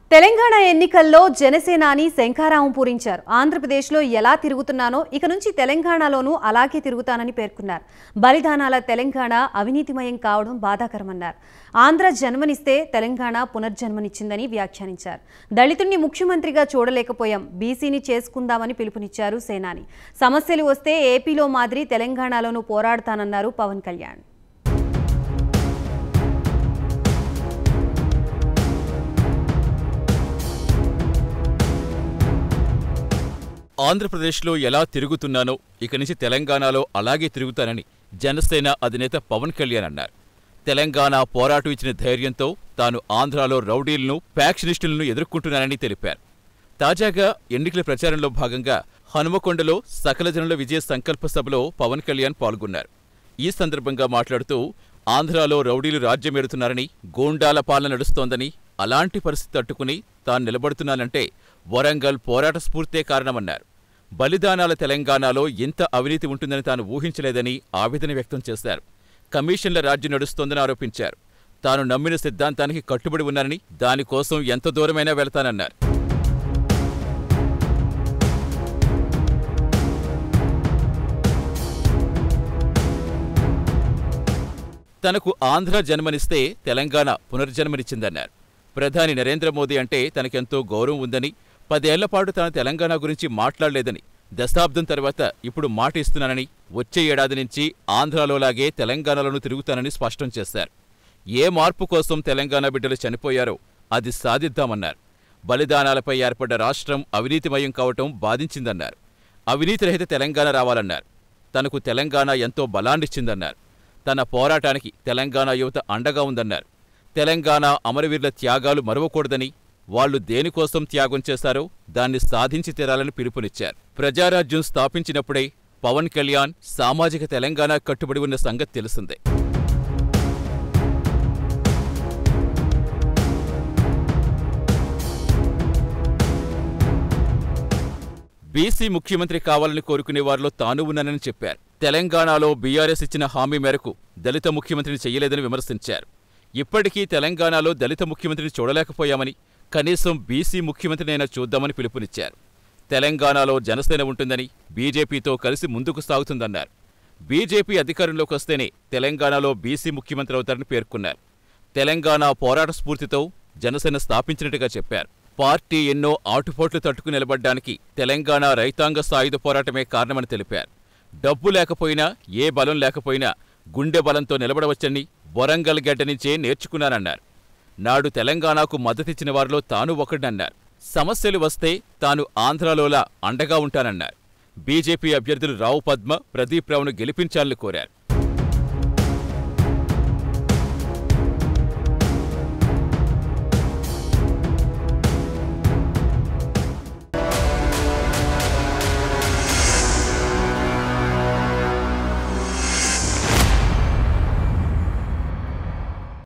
తెలంగాణ ఎన్నికల్లో జనసేనాని శంఖారావం పూరించారు ఆంధ్రప్రదేశ్లో ఎలా తిరుగుతున్నానో ఇక నుంచి తెలంగాణలోనూ అలాగే తిరుగుతానని పేర్కొన్నారు బలిదానాల తెలంగాణ అవినీతిమయం కావడం బాధాకరమన్నారు ఆంధ్ర జన్మనిస్తే తెలంగాణ పునర్జన్మనిచ్చిందని వ్యాఖ్యానించారు దళితుణ్ణి ముఖ్యమంత్రిగా చూడలేకపోయాం బీసీని చేసుకుందామని పిలుపునిచ్చారు సేనాని సమస్యలు వస్తే ఏపీలో మాదిరి తెలంగాణలోనూ పోరాడతానన్నారు పవన్ కళ్యాణ్ ఆంధ్రప్రదేశ్లో ఎలా తిరుగుతున్నానో ఇక నుంచి తెలంగాణలో అలాగే తిరుగుతానని జనసేన అధినేత పవన్ కళ్యాణ్ అన్నారు తెలంగాణ పోరాటం ఇచ్చిన ధైర్యంతో తాను ఆంధ్రాలో రౌడీలను ఫ్యాక్షనిస్టులను ఎదుర్కొంటున్నానని తెలిపారు తాజాగా ఎన్నికల ప్రచారంలో భాగంగా హనుమకొండలో సకల జనుల విజయ సంకల్ప సభలో పవన్ కళ్యాణ్ పాల్గొన్నారు ఈ సందర్భంగా మాట్లాడుతూ ఆంధ్రాలో రౌడీలు రాజ్యమేడుతున్నారని గూండాల పాలన నడుస్తోందని అలాంటి పరిస్థితి తట్టుకుని తాను నిలబడుతున్నానంటే వరంగల్ పోరాట స్ఫూర్తే కారణమన్నారు బలిదానాల తెలంగాణలో ఇంత అవినీతి ఉంటుందని తాను ఊహించలేదని ఆవేదన వ్యక్తం చేశారు కమిషన్ల రాజ్యం నడుస్తోందని ఆరోపించారు తాను నమ్మిన సిద్ధాంతానికి కట్టుబడి ఉన్నానని దానికోసం ఎంత దూరమైనా వెళతానన్నారు తనకు ఆంధ్ర జన్మనిస్తే తెలంగాణ పునర్జన్మనిచ్చిందన్నారు ప్రధాని నరేంద్ర మోదీ అంటే తనకెంతో గౌరవం ఉందని పదేళ్లపాటు తాను తెలంగాణ గురించి మాట్లాడలేదని దశాబ్దం తర్వాత ఇప్పుడు మాట ఇస్తున్నానని వచ్చే ఏడాది నుంచి ఆంధ్రాలోలాగే తెలంగాణలోనూ తిరుగుతానని స్పష్టం చేశారు ఏ మార్పు కోసం తెలంగాణ బిడ్డలు చనిపోయారో అది సాధిద్దామన్నారు బలిదానాలపై ఏర్పడ్డ రాష్ట్రం అవినీతిమయం కావటం బాధించిందన్నారు అవినీతి రహిత తెలంగాణ రావాలన్నారు తనకు తెలంగాణ ఎంతో బలాన్నిచ్చిందన్నారు తన పోరాటానికి తెలంగాణ యువత అండగా ఉందన్నారు తెలంగాణ అమరవీరుల త్యాగాలు మరవకూడదని వాళ్లు దేనికోసం త్యాగం చేశారో దాన్ని సాధించి తీరాలని పిలుపునిచ్చారు ప్రజారాజ్యం స్థాపించినప్పుడే పవన్ కళ్యాణ్ సామాజిక తెలంగాణ కట్టుబడి ఉన్న సంగతి తెలిసిందే బీసీ ముఖ్యమంత్రి కావాలని కోరుకునే వారిలో తాను ఉన్నానని చెప్పారు తెలంగాణలో బీఆర్ఎస్ ఇచ్చిన హామీ మేరకు దళిత ముఖ్యమంత్రిని చెయ్యలేదని విమర్శించారు ఇప్పటికీ తెలంగాణలో దళిత ముఖ్యమంత్రిని చూడలేకపోయామని కనీసం బీసీ ముఖ్యమంత్రినైనా చూద్దామని పిలుపునిచ్చారు తెలంగాణలో జనసేన ఉంటుందని బీజేపీతో కలిసి ముందుకు సాగుతుందన్నారు బీజేపీ అధికారంలోకి వస్తేనే తెలంగాణలో బీసీ ముఖ్యమంత్రి అవుతారని పేర్కొన్నారు తెలంగాణ పోరాట స్ఫూర్తితో జనసేన స్థాపించినట్టుగా చెప్పారు పార్టీ ఎన్నో ఆటుపోట్లు తట్టుకు నిలబడ్డానికి తెలంగాణ రైతాంగ సాయుధ పోరాటమే కారణమని తెలిపారు డబ్బు లేకపోయినా ఏ బలం లేకపోయినా గుండె బలంతో నిలబడవచ్చని వరంగల్ గడ్డ నుంచే నేర్చుకున్నానన్నారు నాడు తెలంగాణకు మద్దతిచ్చిన వారిలో తాను ఒకడన్నారు సమస్యలు వస్తే తాను ఆంధ్రాలోలా అండగా ఉంటానన్నారు బీజేపీ అభ్యర్థులు రావు పద్మ ప్రదీప్ రావును గెలిపించాలని కోరారు